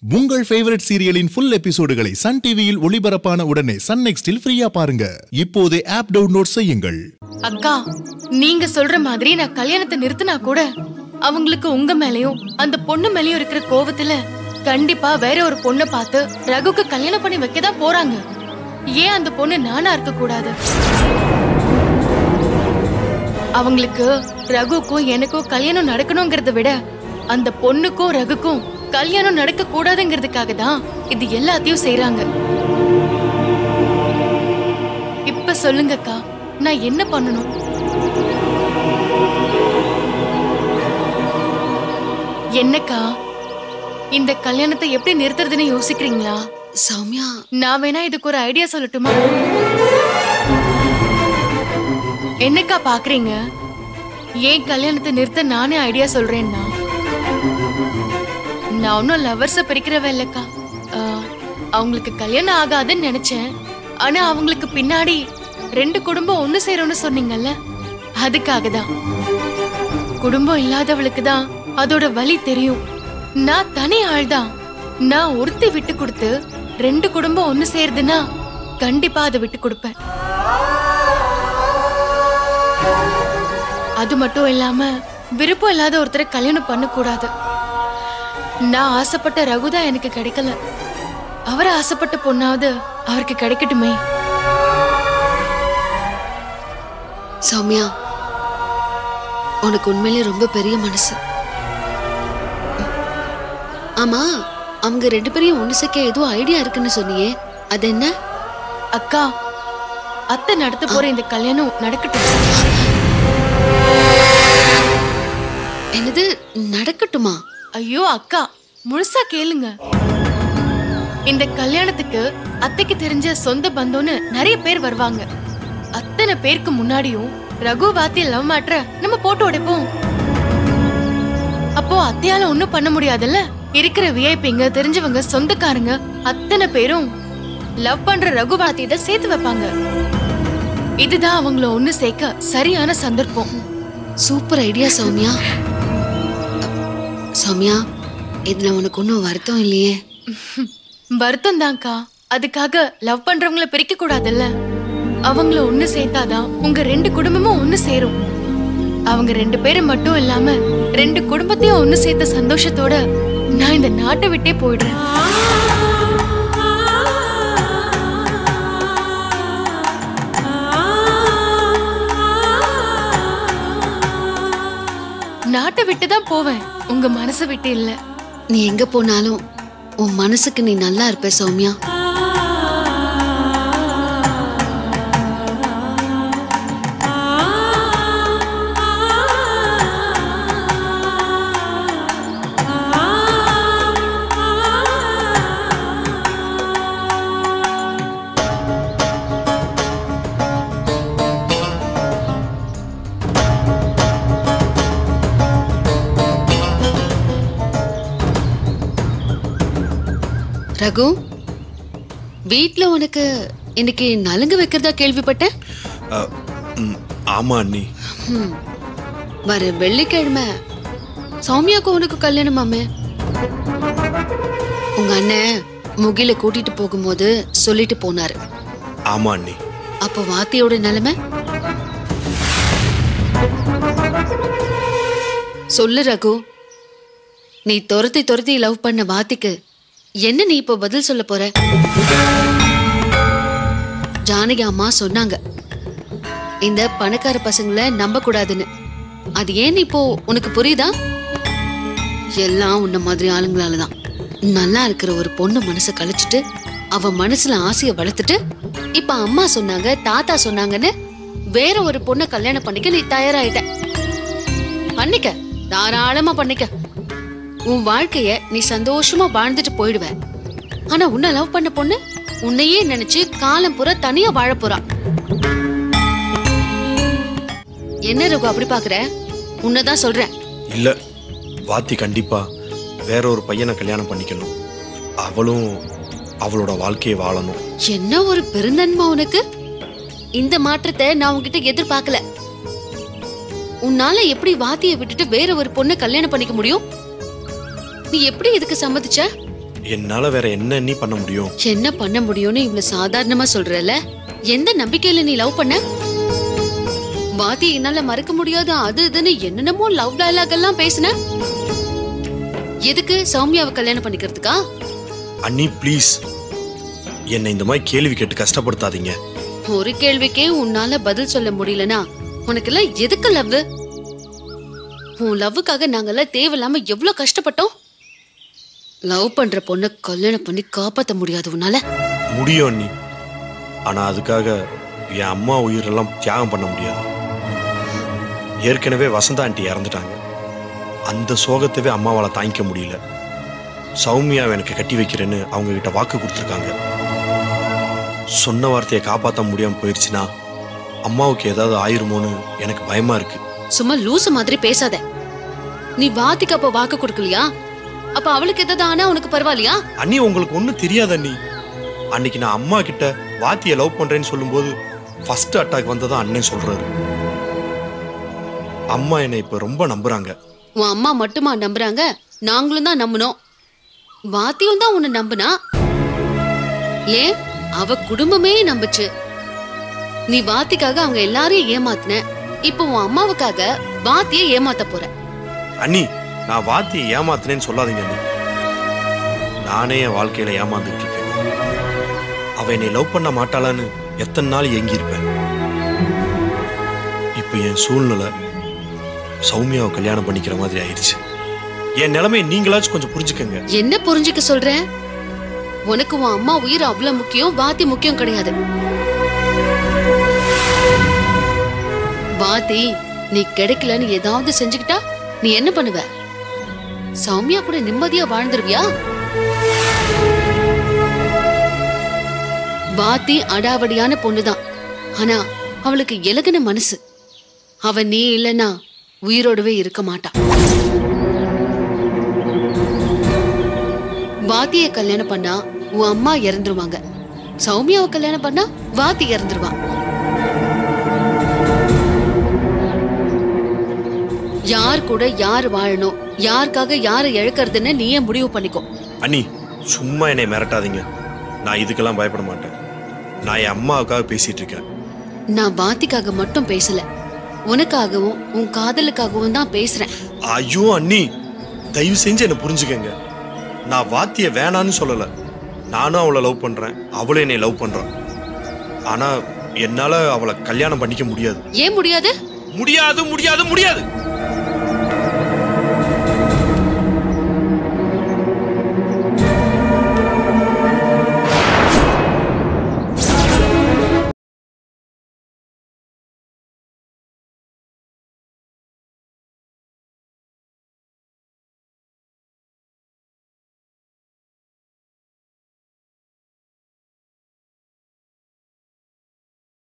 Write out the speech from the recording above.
உங்கள் ஃபேவரட் சீரியலின் ஃபுல் எபிசோடுகளை சன் டிவியில் ஒளிபரப்பான உடனே சன் நெக்ஸ்டில் ஃப்ரீயா பாருங்க இப்போதே ஆப் டவுன்லோட் செய்யுங்கள் அக்கா நீங்க சொல்ற மாதிரி நான் கல்யாணத்தை நிறுத்தினா கூட அவங்களுக்கு உங்க மேலயும் அந்த பொண்ணு மேலயும் இருக்கிற கோவத்துல கண்டிப்பா வேற ஒரு பொண்ணை பார்த்து ரகுக்கு கல்யாணம் பண்ணி வைக்க தான் போறாங்க ஏன் அந்த பொண்ணு நானா இருக்க கூடாது அவங்களுக்கு ரகுக்கும் எனக்கும் கல்யாணம் நடக்கணுங்கிறத விட அந்த பொண்ணுக்கும் ரகுக்கும் கல்யாணம் நடக்க கூடாதுங்கிறதுக்காக தான் இது எல்லாத்தையும் செய்றாங்க இப்ப சொல்லுங்கக்கா நான் என்ன பண்ணணும் என்னக்கா இந்த கல்யாணத்தை எப்படி நிறுத்துறதுன்னு யோசிக்கிறீங்களா சௌமியா நான் வேணா இதுக்கு ஒரு ஐடியா சொல்லட்டுமா என்னக்கா பாக்குறீங்க ஏன் கல்யாணத்தை நிறுத்த நானே ஐடியா சொல்றேன்னா நான் ஒன்னும் லவர்ஸ பிரிக்கிறவ இல்லக்கா ஆஹ், அவங்களுக்கு கல்யாணம் ஆகாதுன்னு நினைச்சேன் ஆனா அவங்களுக்கு பின்னாடி ரெண்டு குடும்பம் ஒண்ணு சேரும்னு சொன்னீங்கல்ல அதுக்காக தான் குடும்பம் இல்லாதவளுக்கு தான் அதோட வலி தெரியும் நான் தனி ஆள்தான் நான் ஒருத்தி விட்டு கொடுத்து ரெண்டு குடும்பம் ஒண்ணு சேருதுன்னா கண்டிப்பா அதை விட்டு கொடுப்பேன் அது மட்டும் இல்லாம விருப்பம் இல்லாத ஒருத்தரை கல்யாணம் பண்ண கூடாது நான் ஆசைப்பட்ட ரகுதா எனக்கு கிடைக்கல அவர் ஆசைப்பட்ட பொண்ணாவது அவருக்கு கிடைக்கட்டுமே சௌமியா உனக்கு உண்மையிலே ரொம்ப பெரிய மனசு ஆமா அவங்க ரெண்டு பேரையும் ஒண்ணு சேர்க்க ஏதோ ஐடியா இருக்குன்னு சொன்னியே அது என்ன அக்கா அத்தை நடத்த போற இந்த கல்யாணம் நடக்கட்டும் என்னது நடக்கட்டுமா ஐயோ அக்கா முழுசா கேளுங்க இந்த கல்யாணத்துக்கு அத்தைக்கு தெரிஞ்ச சொந்த பந்தம்னு நிறைய பேர் வருவாங்க அத்தனை பேருக்கு முன்னாடியும் ரகு வாத்தி லவ் மாற்ற நம்ம போட்டு உடைப்போம் அப்போ அத்தையால ஒண்ணும் பண்ண முடியாதுல்ல இருக்கிற விஐபிங்க தெரிஞ்சவங்க சொந்தக்காரங்க அத்தனை பேரும் லவ் பண்ற ரகு வாத்தியத்தை சேர்த்து வைப்பாங்க இதுதான் அவங்கள ஒண்ணு சேர்க்க சரியான சந்தர்ப்பம் சூப்பர் ஐடியா சௌமியா சௌமியா இதுல உனக்கு ஒன்றும் வருத்தம் இல்லையே வருத்தம் தான்க்கா அதுக்காக லவ் பண்றவங்கள பிரிக்க கூடாதுல்ல அவங்கள ஒண்ணு சேர்த்தாதான் உங்க ரெண்டு குடும்பமும் ஒண்ணு சேரும் அவங்க ரெண்டு பேரும் மட்டும் இல்லாம ரெண்டு குடும்பத்தையும் ஒண்ணு சேர்த்த சந்தோஷத்தோட நான் இந்த நாட்டை விட்டே போயிடுறேன் நாட்டை விட்டு தான் போவேன் உங்க மனசை விட்டு இல்ல நீ எங்க போனாலும் உன் மனசுக்கு நீ நல்லா இருப்ப சௌமியா ரகு வீட்ல உனக்கு இன்னைக்கு நலுங்கு வைக்கிறதா கேள்விப்பட்டேன் அ, ம், ஆமா அண்ணி ஹம். வர வெள்ளிக்கிழமை சௌமியாக்கு உனக்கு கல்யாணமாமே உங்க அண்ணன் முகில கூட்டிட்டு போகும்போது சொல்லிட்டு போனாரு ஆமா அண்ணி அப்போ வாத்தியோட நிலைமை சொல்லு ரகு நீ துரத்தி துரத்தி லவ் பண்ண வாத்திக்கு என்ன நீ இப்போ பதில் சொல்ல போற ஜானகி அம்மா சொன்னாங்க இந்த பணக்கார பசங்களை நம்ப கூடாதுன்னு அது ஏன் இப்போ உனக்கு புரியுதா எல்லாம் உன்ன மாதிரி ஆளுங்களால தான் நல்லா இருக்கிற ஒரு பொண்ணு மனசை கழிச்சிட்டு அவ மனசுல ஆசைய வளர்த்துட்டு இப்ப அம்மா சொன்னாங்க தாத்தா சொன்னாங்கன்னு வேற ஒரு பொண்ணை கல்யாணம் பண்ணிக்க நீ தயாராயிட்ட பண்ணிக்க தாராளமா பண்ணிக்க உன் வாழ்க்கைய நீ சந்தோஷமா வாழ்ந்துட்டு போயிடுவ ஆனா உன்னை லவ் பண்ண பொண்ணு உன்னையே நினைச்சு காலம் பூரா தனியா வாழ போறா என்ன ரகு அப்படி பாக்குற உன்னதான் சொல்றேன் இல்ல வாத்தி கண்டிப்பா வேற ஒரு பையனை கல்யாணம் பண்ணிக்கணும் அவளும் அவளோட வாழ்க்கையை வாழணும் என்ன ஒரு பெருந்தன்மை உனக்கு இந்த மாற்றத்தை நான் உன்கிட்ட எதிர்பார்க்கல உன்னால எப்படி வாத்தியை விட்டுட்டு வேற ஒரு பொண்ணை கல்யாணம் பண்ணிக்க முடியும் நீ எப்படி இதுக்கு சம்மதிச்ச என்னால வேற என்ன நீ பண்ண முடியும் என்ன பண்ண முடியும்னு இவ்வளவு சாதாரணமா சொல்றல எந்த நம்பிக்கையில நீ லவ் பண்ண வாதி என்னால மறக்க முடியாது அது இதுன்னு என்னென்னமோ லவ் டயலாக் எல்லாம் பேசுன எதுக்கு சௌமியாவை கல்யாணம் பண்ணிக்கிறதுக்கா அண்ணி ப்ளீஸ் என்னை இந்த மாதிரி கேள்வி கேட்டு கஷ்டப்படுத்தாதீங்க ஒரு கேள்விக்கே உன்னால பதில் சொல்ல முடியலனா உனக்கெல்லாம் எதுக்கு லவ் உன் லவ்வுக்காக நாங்கெல்லாம் தேவையில்லாம எவ்வளவு கஷ்டப்பட்டோம் லவ் பண்ற பொண்ணை கல்யாணம் பண்ணி காப்பாத்த முடியாது உன்னால முடியும் அண்ணி ஆனா அதுக்காக என் அம்மா உயிரெல்லாம் தியாகம் பண்ண முடியாது ஏற்கனவே வசந்தா ஆண்டி இறந்துட்டாங்க அந்த சோகத்தவே அம்மாவால தாங்கிக்க முடியல சௌமியாவை எனக்கு கட்டி வைக்கிறேன்னு அவங்க கிட்ட வாக்கு கொடுத்துருக்காங்க சொன்ன வார்த்தையை காப்பாற்ற முடியாம போயிடுச்சுன்னா அம்மாவுக்கு ஏதாவது ஆயிருமோன்னு எனக்கு பயமா இருக்கு சும்மா லூசு மாதிரி பேசாத நீ வாத்திக்கு அப்ப வாக்கு கொடுக்கலையா அப்ப அவளுக்கு ஏதாவது ஆனா உனக்கு பரவாயில்லையா அண்ணி உங்களுக்கு ஒன்றும் தெரியாது அண்ணி அன்னைக்கு நான் அம்மா கிட்ட வாத்தியை லவ் பண்றேன்னு சொல்லும்போது ஃபர்ஸ்ட் அட்டாக் வந்ததா அண்ணன் சொல்றாரு அம்மா என்னை இப்ப ரொம்ப நம்புறாங்க உன் அம்மா மட்டுமா நம்புறாங்க நாங்களும் தான் நம்பினோம் வாத்தியும் தான் உன்னை நம்புனா ஏன் அவ குடும்பமே நம்புச்சு நீ வாத்திக்காக அவங்க எல்லாரையும் ஏமாத்தின இப்போ உன் அம்மாவுக்காக வாத்திய ஏமாத்த போற அண்ணி நான் வாத்தியை ஏமாத்தினேன்னு சொல்லாதீங்க அண்ணி நானே என் வாழ்க்கையில ஏமாந்துட்டு இருக்கேன் அவ என்னை லவ் பண்ண மாட்டாளான்னு எத்தனை நாள் ஏங்கியிருப்பேன் இப்போ என் சூழ்நிலை சௌமியாவை கல்யாணம் பண்ணிக்கிற மாதிரி ஆயிடுச்சு என் நிலைமையை நீங்களாச்சும் கொஞ்சம் புரிஞ்சுக்கங்க என்ன புரிஞ்சுக்க சொல்ற உனக்கு உன் அம்மா உயிர் அவ்வளவு முக்கியம் வாத்தி முக்கியம் கிடையாது வாத்தி நீ கிடைக்கலன்னு ஏதாவது செஞ்சுக்கிட்டா நீ என்ன பண்ணுவ சௌமியா கூட நிம்மதியா வாழ்ந்துருவியா வாத்தி அடாவடியான பொண்ணுதான் ஆனா அவளுக்கு இலகுன மனசு அவ நீ இல்லனா உயிரோடவே இருக்க மாட்டா வாத்திய கல்யாணம் பண்ணா உன் அம்மா இறந்துருவாங்க சௌமியாவை கல்யாணம் பண்ணா வாத்தி இறந்துருவா யார் கூட யார் வாழணும் யாருக்காக யாரை இழக்கிறதுன்னு நீயே முடிவு பண்ணிக்கோ அண்ணி சும்மா என்னை மிரட்டாதீங்க நான் இதுக்கெல்லாம் பயப்பட மாட்டேன் நான் என் அம்மாவுக்காக பேசிட்டு இருக்கேன் நான் வாத்திக்காக மட்டும் பேசல உனக்காகவும் உன் காதலுக்காகவும் தான் பேசுறேன் ஐயோ அண்ணி தயவு செஞ்சு என்னை புரிஞ்சுக்கங்க நான் வாத்திய வேணான்னு சொல்லல நானும் அவளை லவ் பண்றேன் அவளும் என்னை லவ் பண்றான் ஆனா என்னால அவளை கல்யாணம் பண்ணிக்க முடியாது ஏன் முடியாது முடியாது முடியாது முடியாது